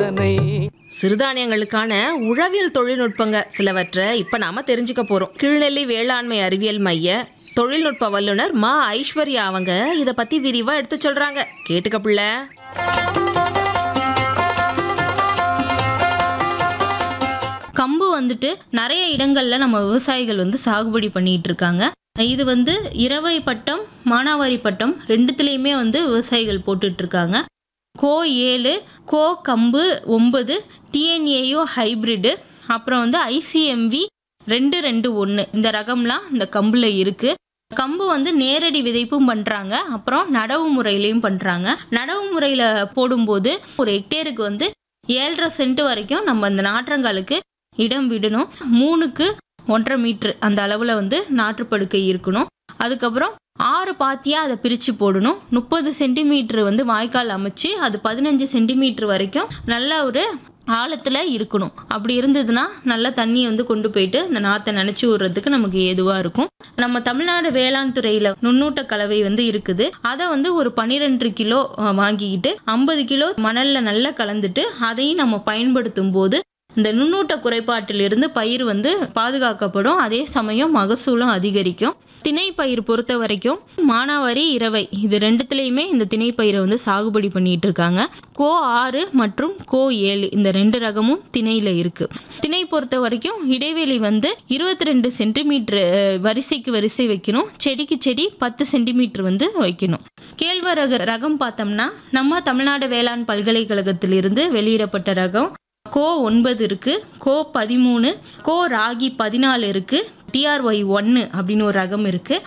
மகனை சிறுதானியங்களுக்கான உழவியல் தொழில்நுட்பங்க சிலவற்றை இப்ப நாம தெரிஞ்சுக்க போறோம் கீழ்நெல்லி வேளாண்மை அறிவியல் மைய தொழில்நுட்ப வல்லுனர் மா ஐஸ்வர்யா அவங்க இத பத்தி விரிவா எடுத்து சொல்றாங்க கேட்டுக்க புள்ள கம்பு வந்துட்டு நிறைய இடங்கள்ல நம்ம விவசாயிகள் வந்து சாகுபடி பண்ணிட்டு இருக்காங்க இது வந்து இரவை பட்டம் மானாவாரி பட்டம் ரெண்டுத்துலேயுமே வந்து விவசாயிகள் போட்டுட்டு இருக்காங்க கோ ஏழு கோ கம்பு ஒன்பது டிஎன்ஏயோ ஹைபிரிடு அப்புறம் வந்து ஐசிஎம்வி ரெண்டு ரெண்டு ஒன்று இந்த ரகம்லாம் இந்த கம்பில் இருக்குது கம்பு வந்து நேரடி விதைப்பும் பண்ணுறாங்க அப்புறம் நடவு முறையிலையும் பண்ணுறாங்க நடவு முறையில் போடும்போது ஒரு ஹெக்டேருக்கு வந்து ஏழரை சென்ட் வரைக்கும் நம்ம அந்த நாற்றங்காலுக்கு இடம் விடணும் மூணுக்கு ஒன்றரை மீட்ரு அந்த அளவில் வந்து நாற்றுப்படுக்கை இருக்கணும் அதுக்கப்புறம் ஆறு பாத்தியாக அதை பிரித்து போடணும் முப்பது சென்டிமீட்ரு வந்து வாய்க்கால் அமைச்சு அது பதினஞ்சு சென்டிமீட்ரு வரைக்கும் நல்ல ஒரு ஆழத்தில் இருக்கணும் அப்படி இருந்ததுன்னா நல்ல தண்ணியை வந்து கொண்டு போயிட்டு அந்த நாற்றை நினச்சி விடுறதுக்கு நமக்கு ஏதுவாக இருக்கும் நம்ம தமிழ்நாடு வேளாண் துறையில் நுண்ணூட்ட கலவை வந்து இருக்குது அதை வந்து ஒரு பன்னிரெண்டு கிலோ அஹ், வாங்கிக்கிட்டு ஐம்பது கிலோ மணலில் நல்லா கலந்துட்டு அதையும் நம்ம பயன்படுத்தும் போது இந்த நுண்ணூட்ட குறைபாட்டிலிருந்து பயிர் வந்து பாதுகாக்கப்படும் அதே சமயம் மகசூலும் அதிகரிக்கும் திணை பயிர் பொறுத்த வரைக்கும் மானாவாரி இரவை இது ரெண்டுத்துலேயுமே இந்த திணை பயிரை வந்து சாகுபடி பண்ணிட்டு இருக்காங்க கோ ஆறு மற்றும் கோ ஏழு இந்த ரெண்டு ரகமும் திணையில் இருக்கு திணை பொறுத்த வரைக்கும் இடைவெளி வந்து இருபத்தி ரெண்டு சென்டிமீட்ரு வரிசைக்கு வரிசை வைக்கணும் செடிக்கு செடி பத்து சென்டிமீட்டர் வந்து வைக்கணும் கேழ்வரகு ரகம் பார்த்தோம்னா நம்ம தமிழ்நாடு வேளாண் பல்கலைக்கழகத்திலிருந்து வெளியிடப்பட்ட ரகம் கோ ஒன்பது இருக்கு கோ பதிமூணு கோ ராகி பதினாலு இருக்கு டிஆர்ஒய் ஒன்று அப்படின்னு ஒரு ரகம் இருக்கு